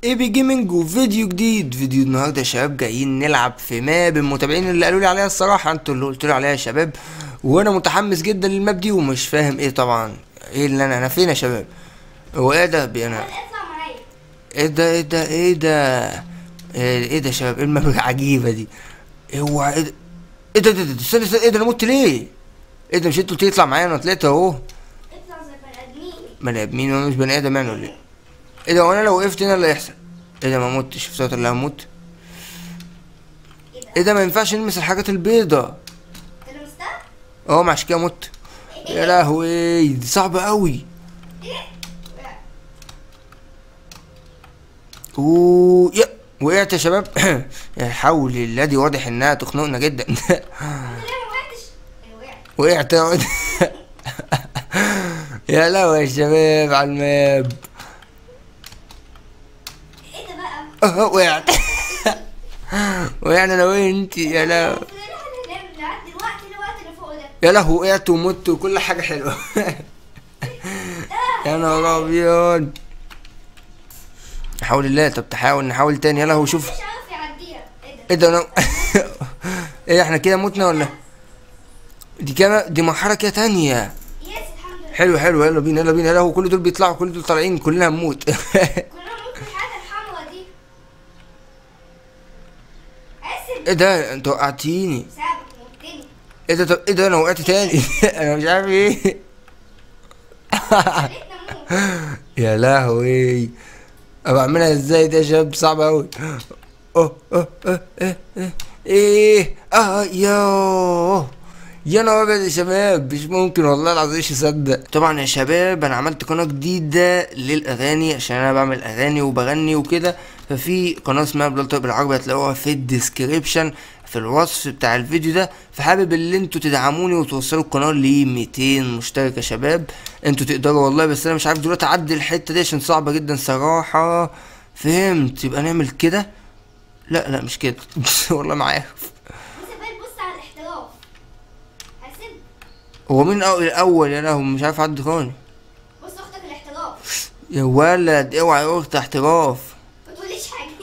اي بي جيمنج وفيديو جديد فيديو النهارده يا شباب جايين نلعب في ماب المتابعين اللي قالوا لي عليها الصراحه انتوا اللي قلتوا لي عليها يا شباب وانا متحمس جدا للماب دي ومش فاهم ايه طبعا ايه اللي انا انا فين يا شباب هو ايه ده بي- انا اطلع معايا ايه ده ايه ده ايه ده ايه إيه ده يا شباب ايه الماب العجيبه دي هو ايه ده ايه ده ده ده- استنى استنى ايه ده انا مت ليه ايه ده مش انتوا قلت لي اطلع معايا انا طلعت اهو اطلع زي بني ادمين بني ادمين وانا مش بني ادم يعني ولا ايه ايه ده وانا لو وقفت هنا اللي هيحصل ايه ده ما متش افتكرت اللي هموت ايه ده؟ ايه ده ما ينفعش نلمس الحاجات البيضة انت لمستها؟ اه ما عشان كده مت يا لهوي دي صعبة قوي اوه يا وقعت يا شباب يا حول الله دي واضح انها تخنقنا جدا انت ليه ما وقعتش؟ إيه، وقعت وقعت يا ولد. يا لهوي يا شباب على الماب ايه ده بقى؟ اه وقعت وقعنا انا وانت يا لهوي لعد دلوقتي الوقت اللي فوق ده يا لهوي وقعت ومت وكل حاجة حلوة يا نهار أبيض حول الله طب تحاول نحاول تاني يا لهوي شوف مش عارف يعديها ايه ده؟ ايه ده انا ايه احنا كده متنا ولا دي كده دي مرحلة كده تانية يس الحمد لله حلو حلو يلا بينا يلا بينا يا لهوي كل دول بيطلعوا كل دول طالعين كلنا هنموت كنا ممكن الحاجة الحمرا دي اسف ايه ده انت وقعتيني سابك موتني ايه ده طب ايه ده انا وقعت تاني انا مش عارف ايه خليتنا نموت يا لهوي ابقى اعملها ازاي ده يا شباب صعب اوي اوه اوه اوه ايه ايه ايه اه يا يا نهار ابيض يا شباب مش ممكن والله العظيم مش اصدق طبعا يا شباب انا عملت قناه جديده للاغاني عشان انا بعمل اغاني وبغني وكده ففي قناه اسمها بلال طيب بالعربي هتلاقوها في الديسكريبشن في الوصف بتاع الفيديو ده فحابب اللي انتوا تدعموني وتوصلوا القناه ل 200 مشترك يا شباب انتوا تقدروا والله بس انا مش عارف دلوقتي اعدي الحته دي عشان صعبه جدا صراحه فهمت يبقى نعمل كده لا لا مش كده والله ما عارف بص بقى بص على الاحتراف حاسب هو مين أول الاول يا لهوي مش عارف اعدي خالص بص اختك الاحتراف يا ولد اوعى يا اخت احتراف ما تقوليش حاجة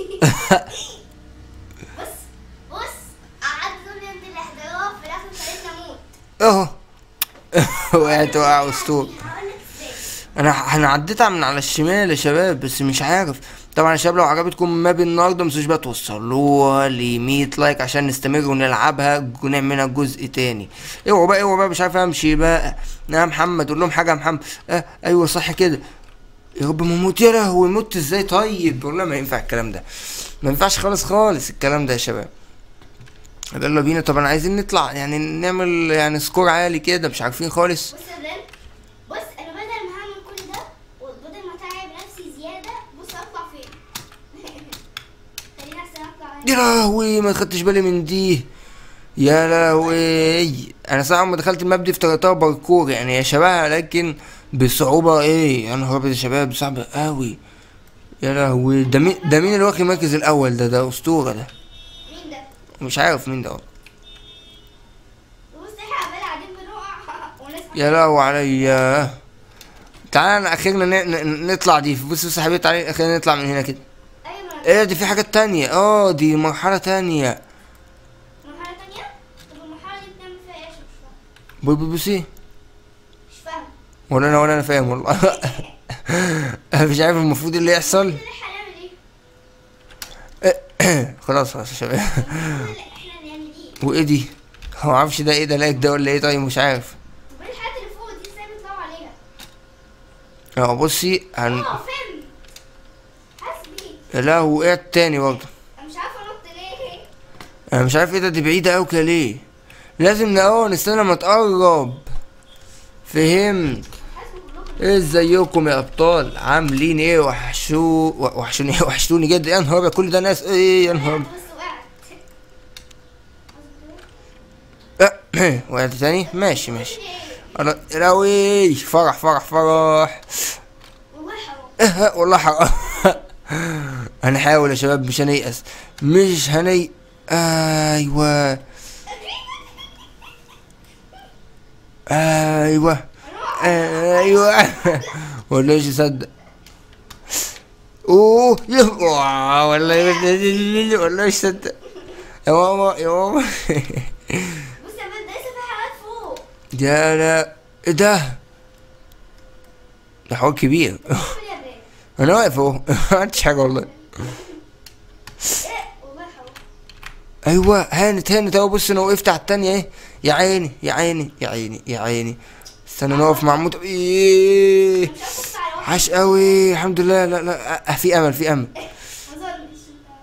بص بص قعدت تقول لي انت الاحتراف في الاخر خليتني اموت اهو وقعت وقع اسطول هقول لك ازاي انا انا عديتها من على الشمال يا شباب بس مش عارف طبعا يا شباب لو عجبتكم ماب النهارده متنسوش بقى توصلوها ل 100 لايك عشان نستمر ونلعبها ونعمل منها جزء تاني اوعوا بقى اوعوا بقى مش عارف امشي بقى يا محمد قول لهم حاجه يا محمد آه ايوه صح كده يا رب ما اموت يا لهوي مت ازاي طيب والله ما ينفع الكلام ده ما ينفعش خالص خالص الكلام ده يا شباب يلا بينا طبعا عايزين نطلع يعني نعمل يعني سكور عالي كده مش عارفين خالص بص يا بلال بص انا بدل ما هعمل كل ده وبدل ما اتعب نفسي زياده بص اطلع فين خليني احسن اطلع يا هنا لهوي ما خدتش بالي من دي يا لهوي انا ساعة ما دخلت الماب دي افتكرتها باركور يعني هي شبهها لكن بصعوبة ايه يا نهار ابيض يا شباب صعب قوي يا لهوي ده مين ده مين اللي واخد المركز الاول ده ده اسطورة ده مين ده مش عارف مين ده والله. بص احنا عمال قاعدين بنقع ونسمع يا لهوي عليا تعالى اخيرا ن- ن- نطلع دي بص بص يا حبيبي تعالى اخيرا نطلع من هنا كده ايوه ايه دي في حاجات تانية اه دي مرحلة تانية مرحله تانية طب المرحله دي بنعمل فيها ايه عشان مش فاهم بص بص بصي مش فاهم ولا انا ولا انا فاهم والله أنا مش عارف المفروض إيه اللي يحصل كل احنا هنعمل ايه خلاص خلاص يا شباب كل احنا هنعمل ايه وايه دي هو معرفش ده ايه ده لايك ده ولا ايه طيب مش عارف طب ايه الحاجات اللي فوق دي ازاي بيطلعوا عليها اه بصي هن اه فهمت حاسبي يا لا وقعت تاني برضه انا مش عارفه انط ليه انا مش عارف ايه ده دي بعيدة اوي كده ليه لازم اه نستنى لما تقرب فهمت حاسبي كلكم ايه ازيكم يا ابطال عاملين ايه وحشو وحشوني وحشتوني جدا يا نهار أبيض، كل ده ناس ايه يا نهار أبيض. بس وقعت أه، وقعت تاني ماشي ماشي أنا راوي فرح فرح فرح والله حرام اه والله حرام هنحاول يا شباب مش هنيأس مش هني ايوه ايوه ايوه والله مش يصدق اوه يا- واو، والله والله مش صدق يا ماما يا ماما بص يا بنت ده لسه في حاجات فوق يا لا ايه ده ده حوار كبير قول يا بنت انا واقف اهو ما عملتش حاجه والله ايه والله حرام ايوه هانت هانت اهو بص انا وقفت على التانية اهي يا عيني يا عيني يا عيني يا عيني استنى نقف مع موت ايه مش هتبص على واحد عاش قوي الحمد لله لا لا آه، في امل في امل ما اظنش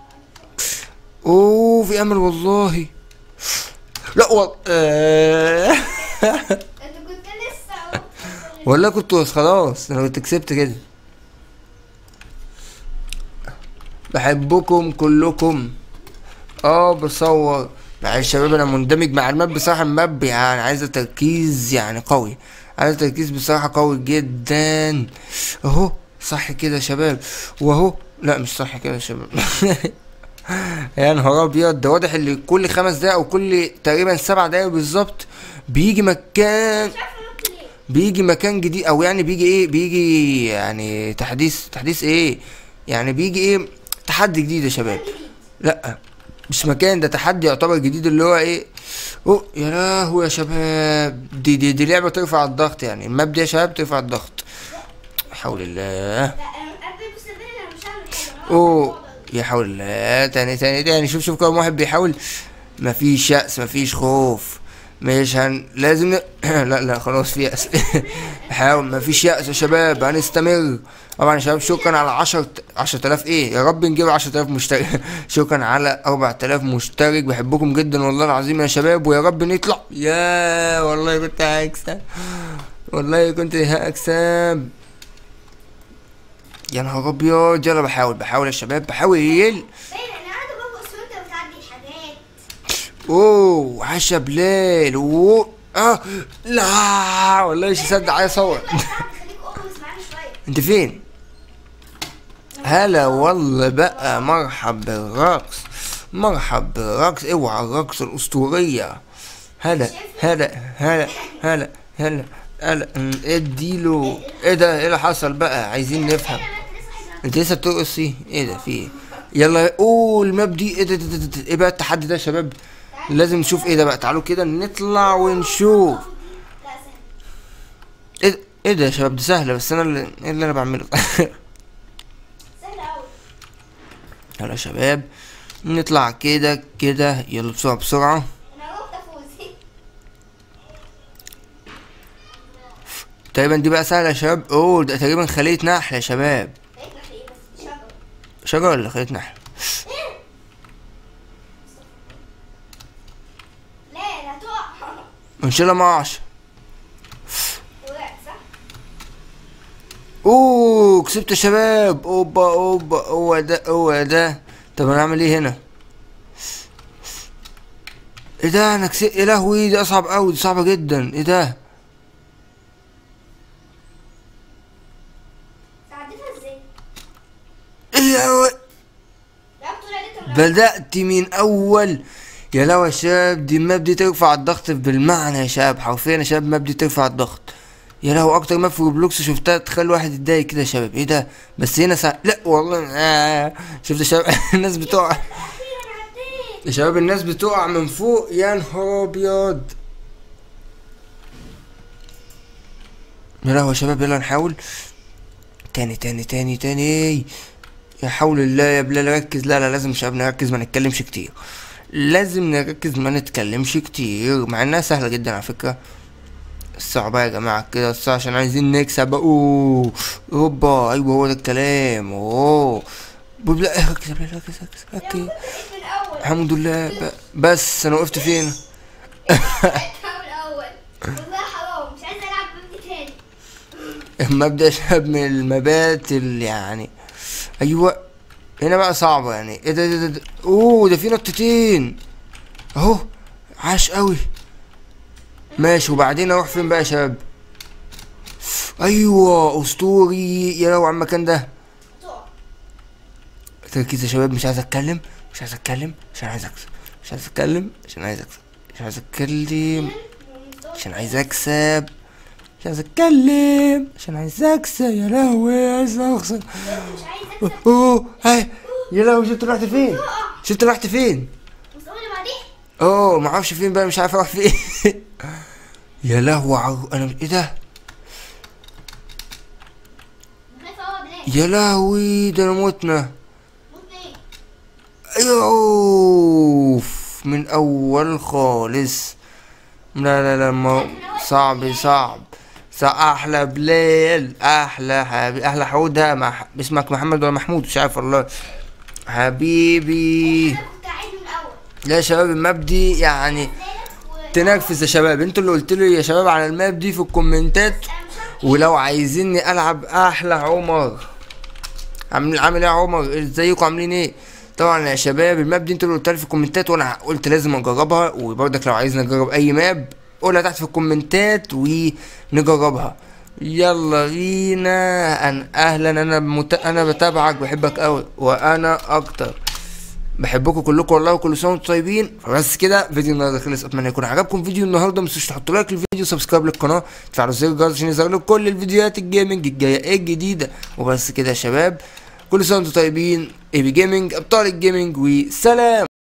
اوه في امل والله لا والله آه. انت كنت لسه اهو والله كنت خلاص انا كنت كسبت كده بحبكم كلكم اه بصور مع الشباب انا مندمج مع الماب بصراحه الماب يعني عايزه تركيز يعني قوي عايزه تركيز بصراحه قوي جدا اهو صح كده يا شباب واهو لا مش صح كده يا شباب يا نهار ابيض ده واضح ان كل خمس دقايق او كل تقريبا سبع دقايق بالظبط بيجي مكان مش عارفه نط ليه بيجي مكان جديد او يعني بيجي ايه بيجي يعني تحديث تحديث ايه يعني بيجي ايه تحدي جديد يا شباب جديد لا مش مكان ده تحدي يعتبر جديد اللي هو ايه اوه يا لهوي يا شباب دي دي دي لعبه ترفع الضغط يعني الماب دي يا شباب ترفع الضغط حول الله لا انا قبل بص يا بنت انا مش هعمل حاجه أنا اوه هقف يا حول الله تاني تاني تاني شوف شوف كم واحد بيحاول مفيش يأس مفيش خوف مش هن لازم ن... لا لا خلاص في يأس حاول مفيش يأس يا شباب هنستمر طبعا يا شباب شكرا على عشر عشرة آلاف ايه يا رب نجيب عشرة آلاف مشترك شكرا على أربعة آلاف مشترك بحبكم جدا والله العظيم يا شباب ويا رب نطلع يا والله كنت هكسب والله كنت هكسب يا نهار ابيض يلا بحاول بحاول يا شباب بحاول باين انا قاعده ببص وانت بتعدي الحاجات اوه عشا بليل اوه اه لا والله مش مصدق عايز اصور بقى ساعات خليك اغمس معانا شويه انت فين هلا والله بقى مرحب بالرقص مرحب بالرقص اوعى الرقص الاسطوريه هلا هلا هلا هلا هلا هلا ام، اديله ايه ده ايه اللي حصل بقى عايزين نفهم انا انت لسه انت لسه عايزه بترقصي ايه ده في ايه يلا اوه الماب دي ايه ده, ده, ده, ده ايه بقى التحدي ده يا شباب لازم نشوف ايه ده بقى تعالوا كده نطلع ونشوف لا سهل ايه ده ايه ده يا شباب دي سهله بس انا اللي ايه اللي انا بعمله سهل قوي يلا يا شباب نطلع كده كده يلا بسرعه بسرعه انا قمت افوز تقريبا دي بقى سهله يا شباب اوه ده تقريبا خليه نحل يا شباب بقيت ناحيه ايه بس شجره شجره ولا خليه نحل لا لا هتقع ان شاء الله ما اقعش وقعت صح؟ اوه كسبت يا شباب اوبا اوبا هو ده هو ده طب انا اعمل ايه هنا ايه ده انا كسبت يا لهوي دي اصعب قوي دي صعبه جدا ايه ده عديتها ازاي؟ ايه يا و- لا بطولة دي كان بدأت من اول يا لو يا شباب دي الماب دي ترفع الضغط بالمعنى يا شباب حرفيا يا شباب الماب دي ترفع الضغط يا لو اكتر ماب في روبلوكس شفتها تخلي واحد يتضايق كده يا شباب ايه ده بس هنا سا... لا والله آه. شفت يا شباب الناس بتقع اخيرا عديت يا شباب الناس بتقع من فوق يا نهار ابيض يا لهوي يا شباب يلا نحاول تاني تاني تاني تاني يا حول الله يا بلال ركز لا لا لازم شباب نركز ما نتكلمش كتير لازم نركز ما نتكلمش كتير مع انها سهلة جدا على فكرة الصعبة يا جماعة كده الصعب عشان عايزين نكسب اوه اوبا ايوه هو ده الكلام اوه لا ركز يا بلال ركز ركز يا ركز كنت بقيت من الاول الحمد لله ب... بس انا وقفت فين بقيت من الاول والله حرام مش عايزه العب ببني تاني المبدأ شاب من المبات اللي يعني ايوه هنا بقى صعبة يعني ايه ده ده, ده, ده. اوه ده في نطتين اهو عاش قوي ماشي وبعدين اروح فين بقى يا شباب ايوه اسطوري يا لو على المكان ده تقع تركيز يا شباب مش عايز اتكلم مش عايز اتكلم عشان عايز اكسب مش عايز اتكلم عشان عايز اكسب مش عايز اتكلم عشان عايز اكسب مش عايز اتكلم عشان عايز اكسب يا لهوي عايز اخسر مش عايزه أوه، اوه هاي يا لهوي شفت رحت فين شفت رحت فين والسؤال اللي بعديه اوه ما اعرفش فين بقى مش عارف اروح فين يا لهوي عر- انا ايه ده خايفة أوي يا بلال يا لهوي ده انا متنا موتنا إيه يوف من اول خالص لا لا لا ما صعب صعب صعب احلى بلال احلى حبيبي احلى حودة مع اسمك محمد ولا محمود مش عارف والله حبيبي أنا كنت عايز من الأول لا يا شباب الماب دي يعني ذلك و تنرفز يا شباب انتوا اللي قلت لي يا شباب على الماب دي في الكومنتات أنا مش عارف ولو عايزيني العب احلى عمر عامل عامل ايه يا عمر ازيكم عاملين ايه طبعا يا شباب الماب دي انتوا اللي قلتها لي في الكومنتات وانا قلت لازم اجربها وبرضك لو عايزني اجرب اي ماب قولها تحت في الكومنتات ونجربها يلا بينا أن اهلا انا مت... انا بتابعك بحبك قوي وانا اكتر بحبكم كلكم والله وكل سنه وانتم طيبين فبس كده فيديو النهارده خلص اتمنى يكون عجبكم فيديو النهارده ما تنسوش تحطوا لايك للفيديو سبسكرايب للقناه تفعلوا زر الجرس عشان يظهر لكم كل الفيديوهات الجيمنج الجايه الجديده وبس كده يا شباب كل سنه وانتم طيبين ايبي جيمنج ابطال الجيمنج وسلام